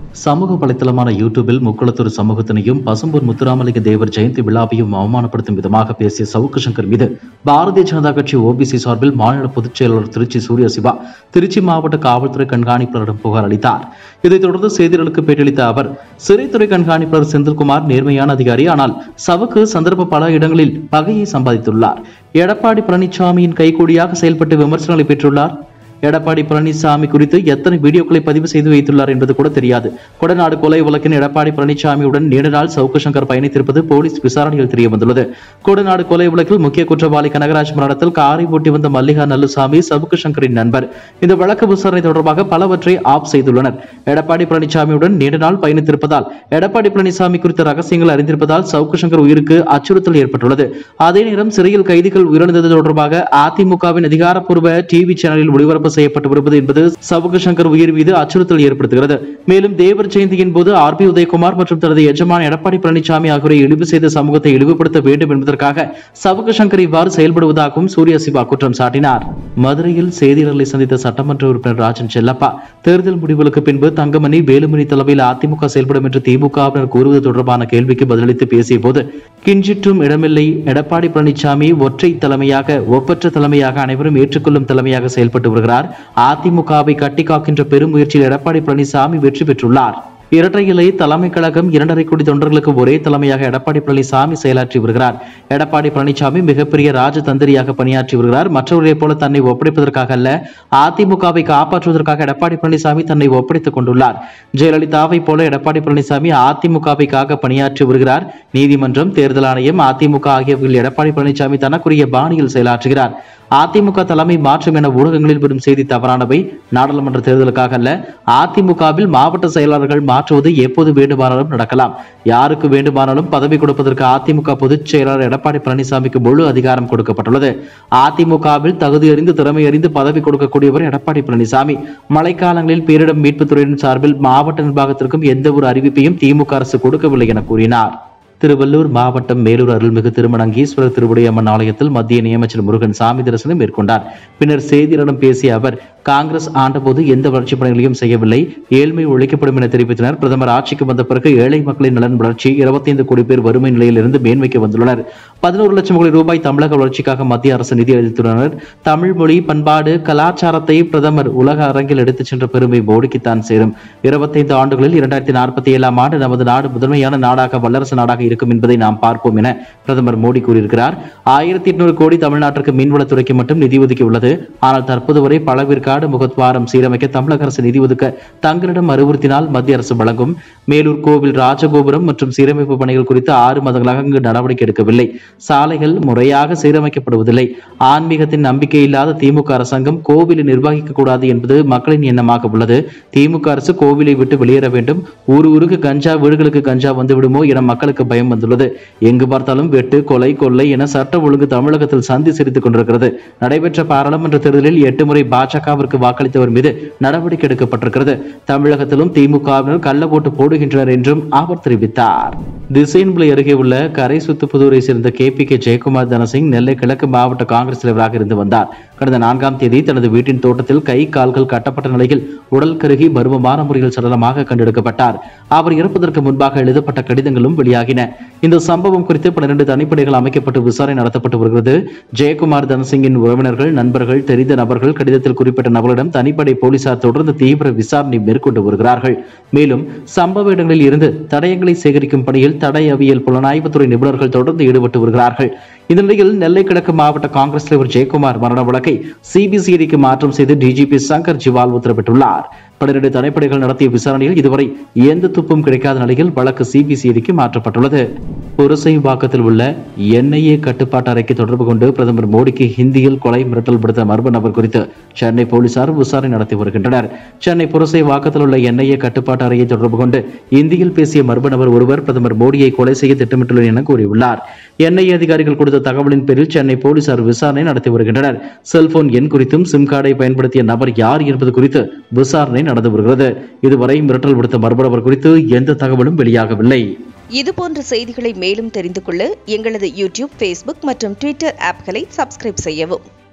சமூக வலைத்தளமான யூடியூபில் முக்குளத்தூர் சமூகத்தினையும் பசும்பூர் முத்துராமலிங்க தேவர் ஜெயந்தி விழாவையும் அவமானப்படுத்தும் விதமாக பேசிய சவுக்கு சங்கர் மீது பாரதிய ஜனதா கட்சி ஓபிசி சார்பில் மாநில பொதுச் செயலாளர் திருச்சி சூர்யா சிவா திருச்சி மாவட்ட காவல்துறை கண்காணிப்பாளரிடம் புகார் அளித்தார் இதைத் தொடர்ந்து செய்தியாளர்களுக்கு பேட்டியளித்த அவர் சிறைத்துறை கண்காணிப்பாளர் செந்தில்குமார் நேர்மையான அதிகாரி ஆனால் சவுக்கு சந்தர்ப்ப பல இடங்களில் பகையை சம்பாதித்துள்ளார் எடப்பாடி பழனிசாமியின் கைகூடியாக செயல்பட்டு விமர்சனங்களை பெற்றுள்ளார் எடப்பாடி பழனிசாமி குறித்து எத்தனை வீடியோக்களை பதிவு செய்து வைத்துள்ளார் என்பது கூட தெரியாது கொடநாடு கொலை வழக்கின் எடப்பாடி பழனிசாமியுடன் நீண்ட நாள் சவுக்கு சங்கர் பயணித்திருப்பது போலீஸ் விசாரணையில் தெரிய வந்துள்ளது கொடநாடு கொலை வழக்கில் முக்கிய குற்றவாளி கனகராஜ் மரணத்தில் காரை ஓட்டி வந்த மல்லிகா நல்லுசாமி சவுக்கு சங்கரின் நண்பர் இந்த வழக்கு விசாரணை தொடர்பாக பலவற்றை ஆப் செய்துள்ளனர் எடப்பாடி பழனிசாமியுடன் நீண்ட நாள் பயணித்திருப்பதால் எடப்பாடி பழனிசாமி குறித்த ரகசியங்கள் அறிந்திருப்பதால் சவுக்கு சங்கர் உயிருக்கு அச்சுறுத்தல் ஏற்பட்டுள்ளது அதே நேரம் சிறையில் கைதிகள் உயிரிழந்தது தொடர்பாக அதிமுகவின் அதிகாரப்பூர்வ டிவி சேனலில் ஒளிபரப்பு செய்யப்பட்டு வருவது என்பது சவுக்கு சங்கர் உயிர் மீது அச்சுறுத்தல் ஏற்படுத்துகிறது மேலும் தேவர் ஜெயந்தியின் போது ஆர் பி உதயகுமார் மற்றும் தனது எஜமான் எடப்பாடி பழனிசாமி ஆகியோரை இழிவு செய்த சமூகத்தை இழிவுபடுத்த வேண்டும் என்பதற்காக சவுக்கு சங்கர் இவ்வாறு செயல்படுவதாகவும் சூர்யா சிவா குற்றம் சாட்டினார் மதுரையில் செய்தியாளர்களை சந்தித்த சட்டமன்ற உறுப்பினர் ராஜன் செல்லப்பா தேர்தல் முடிவுகளுக்கு பின்பு தங்கமணி வேலுமணி தலைமையில் அதிமுக செயல்படும் என்று திமுகவினர் கூறுவது தொடர்பான கேள்விக்கு பதிலளித்து பேசிய போது கிஞ்சிற்றும் இடமில்லை எடப்பாடி பழனிசாமி ஒற்றை தலைமையாக ஒப்பற்ற தலைமையாக அனைவரும் ஏற்றுக்கொள்ளும் தலைமையாக செயல்பட்டு வருகிறார் அதிமுகவை கட்டி காக்கின்ற பெரும் முயற்சியில் எடப்பாடி பழனிசாமி வெற்றி பெற்றுள்ளார் இரட்டை இலை தலைமை கழகம் இரண்டரை கோடி தொண்டர்களுக்கு ஒரே தலைமையாக எடப்பாடி பழனிசாமி செயலாற்றி வருகிறார் எடப்பாடி பழனிசாமி மிகப்பெரிய ராஜதந்திரியாக பணியாற்றி வருகிறார் மற்றவர்களைப் போல தன்னை ஒப்படைப்பதற்காக அல்ல அதிமுகவை காப்பாற்றுவதற்காக எடப்பாடி பழனிசாமி தன்னை ஒப்படைத்துக் கொண்டுள்ளார் ஜெயலலிதாவை போல எடப்பாடி பழனிசாமி அதிமுகவைக்காக பணியாற்றி வருகிறார் நீதிமன்றம் தேர்தல் ஆணையம் அதிமுக ஆகியவற்றில் எடப்பாடி பழனிசாமி தனக்குரிய பாணியில் செயலாற்றுகிறார் அதிமுக தலைமை மாற்றம் என ஊடகங்களில் வரும் செய்தி தவறானவை நாடாளுமன்ற தேர்தலுக்காக அல்ல அதிமுகவில் மாவட்ட செயலாளர்கள் மாற்றுவது எப்போது வேண்டுமானாலும் நடக்கலாம் யாருக்கு வேண்டுமானாலும் பதவி கொடுப்பதற்கு அதிமுக பொதுச் செயலாளர் எடப்பாடி பழனிசாமிக்கு முழு அதிகாரம் கொடுக்கப்பட்டுள்ளது அதிமுகவில் தகுதி அறிந்து திறமை அறிந்து பதவி கொடுக்கக்கூடியவர் எடப்பாடி பழனிசாமி மழைக்காலங்களில் பேரிடம் மீட்புத் துறையின் சார்பில் மாவட்ட நிர்வாகத்திற்கும் எந்த ஒரு அறிவிப்பையும் திமுக அரசு கொடுக்கவில்லை என கூறினார் திருவள்ளூர் மாவட்டம் மேலூர் அருள்மிகு திருமணங்கீஸ்வரர் திருவுடையம்மன் ஆலயத்தில் மத்திய நியமச்சர் முருகன் சாமி தரிசனம் மேற்கொண்டார் பின்னர் செய்தியாளரிடம் பேசிய அவர் காங்கிரஸ் ஆண்டபோது எந்த வளர்ச்சிப் பணிகளையும் செய்யவில்லை ஏழ்மை ஒழிக்கப்படும் என தெரிவித்தனர் பிரதமர் ஆட்சிக்கு வந்த பிறகு ஏழை மக்களின் நலன் வளர்ச்சி இருபத்தைந்து கோடி பேர் வறுமை நிலையிலிருந்து மேன்மைக்கு வந்துள்ளனர் பதினோரு லட்சம் கோடி ரூபாய் தமிழக வளர்ச்சிக்காக மத்திய அரசு நிதி அளித்துள்ளனர் தமிழ் மொழி பண்பாடு கலாச்சாரத்தை பிரதமர் உலக அரங்கில் எடுத்துச் சென்ற பெருமை மோடிக்குத்தான் சேரும் இருபத்தைந்து ஆண்டுகளில் இரண்டாயிரத்தி நாற்பத்தி ஏழாம் ஆண்டு நமது நாடு முதன்மையான நாடாக வல்லரசு நாடாக இருக்கும் என்பதை நாம் பார்ப்போம் என பிரதமர் மோடி கூறியிருக்கிறார் ஆயிரத்தி எட்நூறு கோடி தமிழ்நாட்டிற்கு மீன்வளத்துறைக்கு மட்டும் நிதி ஒதுக்கி உள்ளது ஆனால் தற்போது வரை பல விற்காடு முகத்வாரம் சீரமைக்க தமிழக அரசு நிதி ஒதுக்க தங்களிடம் அறிவுறுத்தினால் மத்திய அரசு வழங்கும் மேலூர் கோவில் ராஜகோபுரம் மற்றும் சீரமைப்பு பணிகள் குறித்து ஆறு மாதங்களாக இங்கு நடவடிக்கை எடுக்கவில்லை சாலைகள் முறையாக சீரமைக்கப்படுவதில்லை ஆன்மீகத்தின் நம்பிக்கை இல்லாத திமுக அரசாங்கம் கோவிலை நிர்வகிக்க கூடாது என்பது மக்களின் எண்ணமாக உள்ளது திமுக அரசு கோவிலை விட்டு வெளியேற வேண்டும் ஊர் ஊருக்கு கஞ்சா வீடுகளுக்கு கஞ்சா வந்து விடுமோ என மக்களுக்கு பயம் வந்துள்ளது எங்கு பார்த்தாலும் வெட்டு கொலை கொள்ளை என சட்ட ஒழுங்கு தமிழகத்தில் சந்தி சிரித்துக் கொண்டிருக்கிறது நடைபெற்ற பாராளுமன்ற தேர்தலில் எட்டு முறை பாஜகவிற்கு வாக்களித்தவர் மீது நடவடிக்கை எடுக்கப்பட்டிருக்கிறது தமிழகத்திலும் திமுகவினர் கள்ள ஓட்டு போடுகின்றனர் என்றும் அவர் தெரிவித்தார் திசையன்புலை அருகே உள்ள கரை சுத்துப்புதூரை சேர்ந்த K P K Jayakumar Dhanasingh Nellai கிழக்கு மாவட்ட காங்கிரஸ் தலைவராக இருந்து வந்தார் கடந்த நான்காம் தேதி தனது வீட்டின் தோட்டத்தில் கை கால்கள் கட்டப்பட்ட நிலையில் உடல் கருகி மர்மமான முறையில் சடலமாக கண்டெடுக்கப்பட்டார் அவர் இறப்பதற்கு முன்பாக எழுதப்பட்ட கடிதங்களும் வெளியாகின இந்த சம்பவம் குறித்து பன்னிரண்டு தனிப்படைகள் அமைக்கப்பட்டு விசாரணை நடத்தப்பட்டு வருகிறது ஜெயக்குமார் தனசிங்கின் உறவினர்கள் நண்பர்கள் தெரிந்த நபர்கள் கடிதத்தில் குறிப்பிட்ட நபர்களிடம் தனிப்படை போலீசார் தொடர்ந்து தீவிர விசாரணை மேற்கொண்டு வருகிறார்கள் மேலும் சம்பவ இடங்களில் இருந்து தடயங்களை சேகரிக்கும் பணியில் தடய அவியல் புலனாய்வுத்துறை நிபுணர்கள் தொடர்ந்து ஈடுபட்டு வருகிறார்கள் இந்த நிலையில் நெல்லை கிழக்கு மாவட்ட காங்கிரஸ் தலைவர் ஜெயக்குமார் மரண வழக்கை சிபிசிஐடிக்கு மாற்றம் செய்து டிஜிபி சங்கர் ஜிவால் உத்தரவிட்டுள்ளார் பன்னிரண்டு தனிப்படைகள் நடத்திய விசாரணையில் இதுவரை எந்த துப்பும் கிடைக்காத நிலையில் வழக்கு சிபிசிஐடிக்கு மாற்றப்பட்டுள்ளது புரசை வாக்கத்தில் உள்ள என்ஐஏ கட்டுப்பாட்டு அறைக்கு தொடர்பு கொண்டு பிரதமர் மோடிக்கு ஹிந்தியில் கொலை மிரட்டல் விடுத்த மர்ம நபர் குறித்து சென்னை போலீசார் விசாரணை நடத்தி வருகின்றனர் சென்னை புரசை வாக்கத்தில் உள்ள என்ஐஏ கட்டுப்பாட்டு அறையை தொடர்பு கொண்டு இந்தியில் பேசிய மர்ம நபர் ஒருவர் பிரதமர் மோடியை கொலை செய்ய திட்டமிட்டுள்ளார் என கூறியுள்ளார் என்ஐஏ அதிகாரிகள் கொடுத்த தகவலின் பேரில் சென்னை போலீசார் விசாரணை நடத்தி வருகின்றனர் செல்போன் எண் குறித்தும் சிம் கார்டை பயன்படுத்திய நபர் யார் என்பது குறித்து விசாரணை நடந்து வருகிறது இதுவரை மிரட்டல் விடுத்த மர்ம நபர் குறித்து எந்த தகவலும் வெளியாகவில்லை இதுபோன்ற செய்திகளை மேலும் தெரிந்து கொள்ள எங்களது யூடியூப் ஃபேஸ்புக் மற்றும் ட்விட்டர் ஆப்களை சப்ஸ்கிரைப் செய்யவும்